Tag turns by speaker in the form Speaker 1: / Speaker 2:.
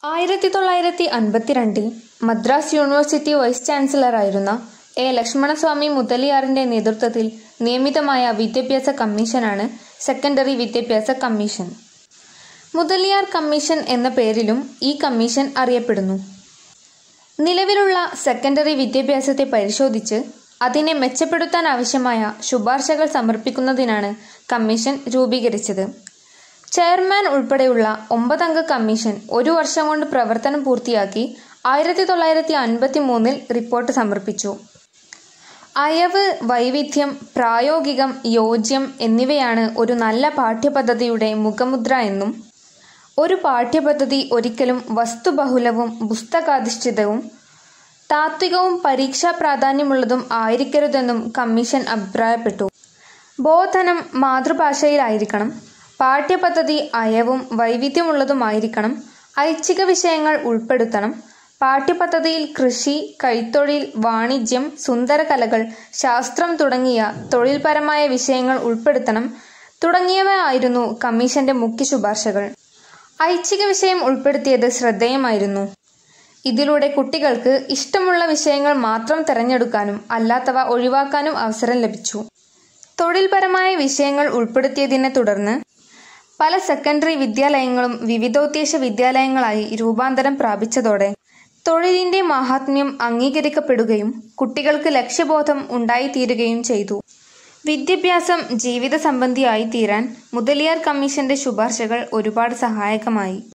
Speaker 1: ആയിരത്തി തൊള്ളായിരത്തി അൻപത്തിരണ്ടിൽ മദ്രാസ് യൂണിവേഴ്സിറ്റി വൈസ് ചാൻസലറായിരുന്ന എ ലക്ഷ്മണസ്വാമി മുതലിയാറിന്റെ നേതൃത്വത്തിൽ നിയമിതമായ വിദ്യാഭ്യാസ കമ്മീഷനാണ് സെക്കൻഡറി വിദ്യാഭ്യാസ കമ്മീഷൻ മുതലിയാർ കമ്മീഷൻ എന്ന പേരിലും ഈ കമ്മീഷൻ അറിയപ്പെടുന്നു നിലവിലുള്ള സെക്കൻഡറി വിദ്യാഭ്യാസത്തെ പരിശോധിച്ച് അതിനെ മെച്ചപ്പെടുത്താൻ ആവശ്യമായ ശുപാർശകൾ സമർപ്പിക്കുന്നതിനാണ് കമ്മീഷൻ രൂപീകരിച്ചത് ചെയർമാൻ ഉൾപ്പെടെയുള്ള ഒമ്പതംഗ കമ്മീഷൻ ഒരു വർഷം കൊണ്ട് പ്രവർത്തനം പൂർത്തിയാക്കി ആയിരത്തി തൊള്ളായിരത്തി അൻപത്തി മൂന്നിൽ റിപ്പോർട്ട് സമർപ്പിച്ചു അയവ് വൈവിധ്യം പ്രായോഗികം യോജ്യം എന്നിവയാണ് ഒരു നല്ല പാഠ്യപദ്ധതിയുടെ മുഖമുദ്ര എന്നും ഒരു പാഠ്യപദ്ധതി ഒരിക്കലും വസ്തുബഹുലവും പുസ്തകാധിഷ്ഠിതവും താത്വികവും പരീക്ഷാ പ്രാധാന്യമുള്ളതും ആയിരിക്കരുതെന്നും കമ്മീഷൻ അഭിപ്രായപ്പെട്ടു ബോധനം മാതൃഭാഷയിലായിരിക്കണം പാഠ്യപദ്ധതി അയവും വൈവിധ്യമുള്ളതുമായിരിക്കണം ഐച്ഛിക വിഷയങ്ങൾ ഉൾപ്പെടുത്തണം പാഠ്യപദ്ധതിയിൽ കൃഷി കൈത്തൊഴിൽ വാണിജ്യം സുന്ദരകലകൾ ശാസ്ത്രം തുടങ്ങിയ തൊഴിൽപരമായ വിഷയങ്ങൾ ഉൾപ്പെടുത്തണം തുടങ്ങിയവ ആയിരുന്നു കമ്മീഷന്റെ മുഖ്യ ശുപാർശകൾ ഐച്ഛിക വിഷയം ഉൾപ്പെടുത്തിയത് ശ്രദ്ധേയമായിരുന്നു ഇതിലൂടെ കുട്ടികൾക്ക് ഇഷ്ടമുള്ള വിഷയങ്ങൾ മാത്രം തിരഞ്ഞെടുക്കാനും അല്ലാത്തവ ഒഴിവാക്കാനും അവസരം ലഭിച്ചു തൊഴിൽപരമായ വിഷയങ്ങൾ ഉൾപ്പെടുത്തിയതിനെ തുടർന്ന് പല സെക്കൻഡറി വിദ്യാലയങ്ങളും വിവിധോദ്ദേശ വിദ്യാലയങ്ങളായി രൂപാന്തരം പ്രാപിച്ചതോടെ തൊഴിലിന്റെ മാഹാത്മ്യം അംഗീകരിക്കപ്പെടുകയും കുട്ടികൾക്ക് ലക്ഷ്യബോധം ഉണ്ടായിത്തീരുകയും ചെയ്തു വിദ്യാഭ്യാസം ജീവിത സംബന്ധിയായി തീരാൻ മുതലിയാർ കമ്മീഷന്റെ ശുപാർശകൾ ഒരുപാട് സഹായകമായി